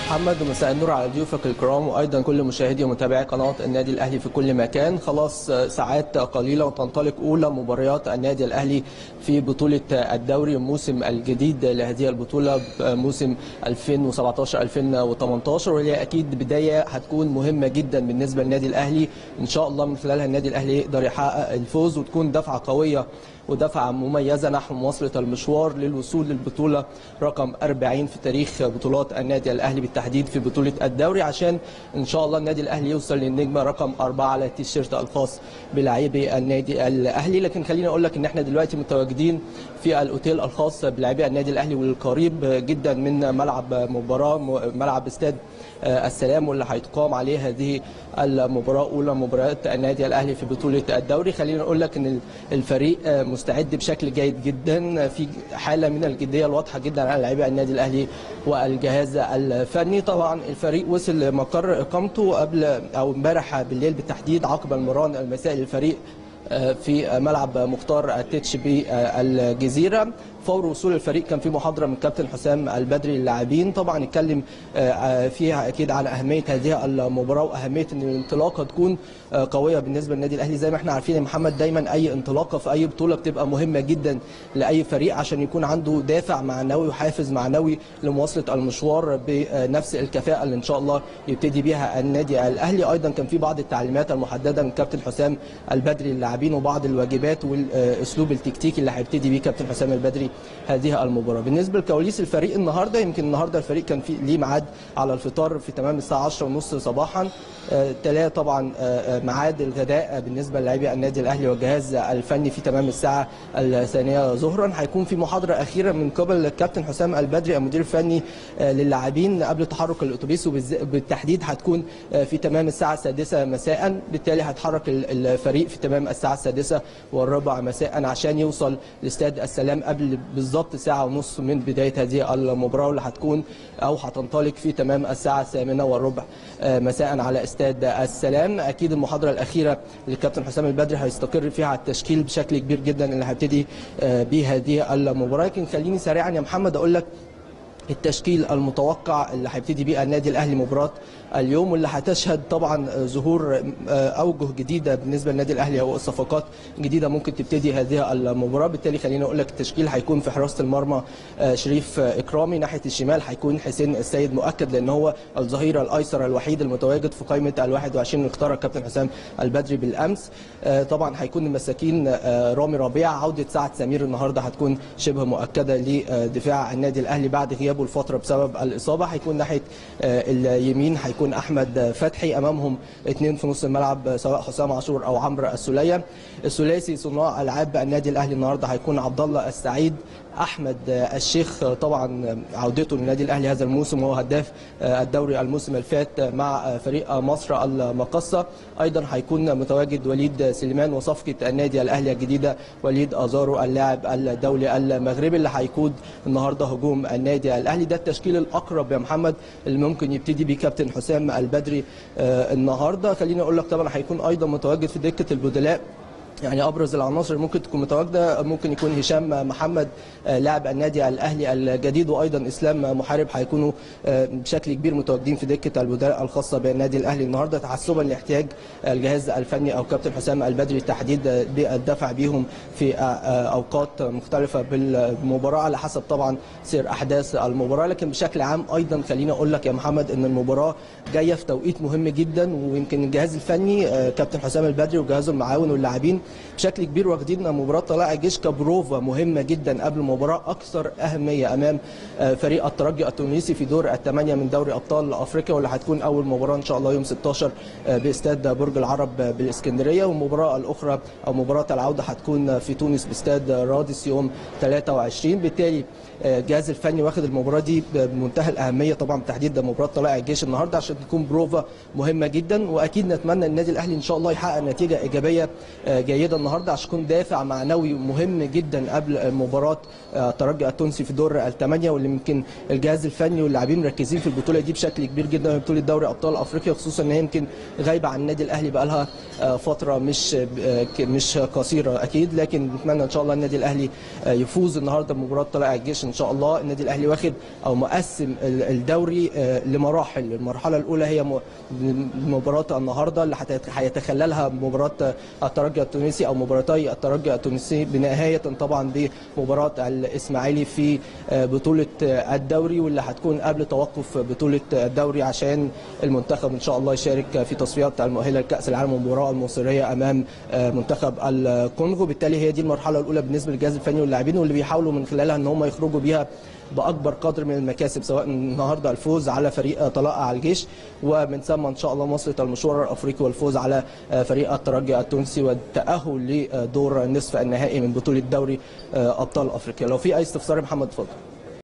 محمد ومساء النور على ضيوفك الكرام وايضا كل مشاهدي ومتابعي قناه النادي الاهلي في كل مكان خلاص ساعات قليله وتنطلق اولى مباريات النادي الاهلي في بطوله الدوري الموسم الجديد لهذه البطوله موسم 2017 2018 وهي اكيد بدايه هتكون مهمه جدا بالنسبه للنادي الاهلي ان شاء الله من خلالها النادي الاهلي يقدر يحقق الفوز وتكون دفعه قويه ودفعة مميزة نحو مواصلة المشوار للوصول للبطولة رقم 40 في تاريخ بطولات النادي الأهلي بالتحديد في بطولة الدوري عشان إن شاء الله النادي الأهلي يوصل للنجمة رقم 4 على التيشيرت الخاص بلاعبي النادي الأهلي لكن خليني أقول لك إن إحنا دلوقتي متواجدين في الأوتيل الخاص بلاعبي النادي الأهلي والقريب جدا من ملعب مباراة ملعب استاد السلام واللي هيتقام عليه هذه المباراة أولى مباريات النادي الأهلي في بطولة الدوري خلينا نقول لك إن الفريق مستعد بشكل جيد جدا في حالة من الجدية الواضحة جدا على لاعبي النادي الأهلي والجهاز الفني طبعا الفريق وصل مقر إقامته قبل أو امبارح بالليل بالتحديد عقب المران المسائي للفريق في ملعب مختار التتش بالجزيرة فور وصول الفريق كان في محاضره من كابتن حسام البدري للاعبين طبعا اتكلم فيها اكيد على اهميه هذه المباراه واهميه ان الانطلاقه تكون قويه بالنسبه للنادي الاهلي زي ما احنا عارفين يا محمد دايما اي انطلاقه في اي بطوله بتبقى مهمه جدا لاي فريق عشان يكون عنده دافع معنوي وحافز معنوي لمواصله المشوار بنفس الكفاءه اللي ان شاء الله يبتدي بها النادي الاهلي ايضا كان في بعض التعليمات المحدده من كابتن حسام البدري للاعبين وبعض الواجبات والاسلوب التكتيكي اللي هيبتدي بيه كابتن حسام البدري هذه المباراه بالنسبه لكواليس الفريق النهارده يمكن النهارده الفريق كان في ليه ميعاد على الفطار في تمام الساعه 10:30 صباحا تلاه طبعا ميعاد الغداء بالنسبه للاعبي النادي الاهلي والجهاز الفني في تمام الساعه الثانيه ظهرا هيكون في محاضره اخيره من قبل الكابتن حسام البدري المدير الفني للاعبين قبل تحرك الاتوبيس وبالتحديد هتكون في تمام الساعه السادسه مساء بالتالي هيتحرك الفريق في تمام الساعه السادسه والربع مساء عشان يوصل لاستاد السلام قبل بالظبط ساعه ونص من بدايه هذه المباراه واللي هتكون او هتنطلق في تمام الساعه الثامنه والربع مساء على استاد السلام اكيد المحاضره الاخيره للكابتن حسام البدري هيستقر فيها على التشكيل بشكل كبير جدا اللي هيبتدي بيه هذه المباراه لكن خليني سريعا يا محمد اقول لك التشكيل المتوقع اللي هيبتدي بيه النادي الاهلي مباراه اليوم واللي هتشهد طبعا ظهور اوجه جديده بالنسبه للنادي الاهلي او صفقات جديده ممكن تبتدي هذه المباراه بالتالي خليني اقول لك التشكيل هيكون في حراسه المرمى شريف اكرامي ناحيه الشمال هيكون حسين السيد مؤكد لان هو الظهير الايسر الوحيد المتواجد في قائمه ال 21 اللي اختارها الكابتن حسام البدري بالامس طبعا هيكون المساكين رامي ربيع عوده سعد سمير النهارده هتكون شبه مؤكده لدفاع النادي الاهلي بعد غيابه الفتره بسبب الاصابه هيكون ناحيه اليمين هيكون احمد فتحي امامهم اثنين في نص الملعب سواء حسام عاشور او عمرو السوليه الثلاثي صناع العاب النادي الاهلي النهارده هيكون عبد الله السعيد احمد الشيخ طبعا عودته للنادي الاهلي هذا الموسم وهو هداف الدوري الموسم اللي فات مع فريق مصر المقصه ايضا هيكون متواجد وليد سليمان وصفقه النادي الاهلي الجديده وليد ازارو اللاعب الدولي المغربي اللي هيقود النهارده هجوم النادي الاهلي ده التشكيل الاقرب يا محمد اللي ممكن يبتدي بيه كابتن حسام البدري النهارده خليني اقول لك طبعا هيكون ايضا متواجد في دكه البدلاء يعني ابرز العناصر اللي ممكن تكون متواجده ممكن يكون هشام محمد لاعب النادي الاهلي الجديد وايضا اسلام محارب هيكونوا بشكل كبير متواجدين في دكه البدلاء الخاصه بالنادي الاهلي النهارده تحسبا لاحتياج الجهاز الفني او كابتن حسام البدري التحديد بالدفع بيهم في اوقات مختلفه بالمباراه على حسب طبعا سير احداث المباراه لكن بشكل عام ايضا خليني اقول لك يا محمد ان المباراه جايه في توقيت مهم جدا ويمكن الجهاز الفني كابتن حسام البدري وجهازه المعاون واللاعبين بشكل كبير واخدين مباراه طلائع الجيش كبروفا مهمه جدا قبل مباراه اكثر اهميه امام فريق الترجي التونسي في دور الثمانيه من دوري ابطال افريقيا واللي هتكون اول مباراه ان شاء الله يوم 16 باستاد برج العرب بالاسكندريه والمباراه الاخرى او مباراه العوده هتكون في تونس باستاد رادس يوم 23 بالتالي الجهاز الفني واخد المباراه دي بمنتهى الاهميه طبعا بتحديد مباراه طلائع الجيش النهارده عشان تكون بروفا مهمه جدا واكيد نتمنى النادي الاهلي ان شاء الله يحقق نتيجه ايجابيه جيده جيده النهارده عشان يكون دافع معنوي مهم جدا قبل مباراه الترجي التونسي في دور الثمانيه واللي يمكن الجهاز الفني واللاعبين مركزين في البطوله دي بشكل كبير جدا وهي بطوله دوري ابطال افريقيا خصوصا ان هي يمكن غايبه عن النادي الاهلي بقى لها فتره مش مش قصيره اكيد لكن نتمنى ان شاء الله النادي الاهلي يفوز النهارده بمباراه طلائع الجيش ان شاء الله النادي الاهلي واخد او مقسم الدوري لمراحل المرحله الاولى هي مباراه النهارده اللي هيتخللها مباراه الترجي التونسي او مباراتي الترجي التونسي بنهايه طبعا بمباراه الاسماعيلي في بطوله الدوري واللي هتكون قبل توقف بطوله الدوري عشان المنتخب ان شاء الله يشارك في تصفيات المؤهله لكاس العالم والمباراه المصريه امام منتخب الكونغو بالتالي هي دي المرحله الاولى بالنسبه للجهاز الفني واللاعبين واللي بيحاولوا من خلالها ان هم يخرجوا بيها باكبر قدر من المكاسب سواء النهارده الفوز على فريق طلائع الجيش ومن ثم ان شاء الله مواصله المشوار الافريقي والفوز على فريق الترجي التونسي والتاهل لدور نصف النهائي من بطوله دوري ابطال افريقيا لو في اي استفسار محمد اتفضل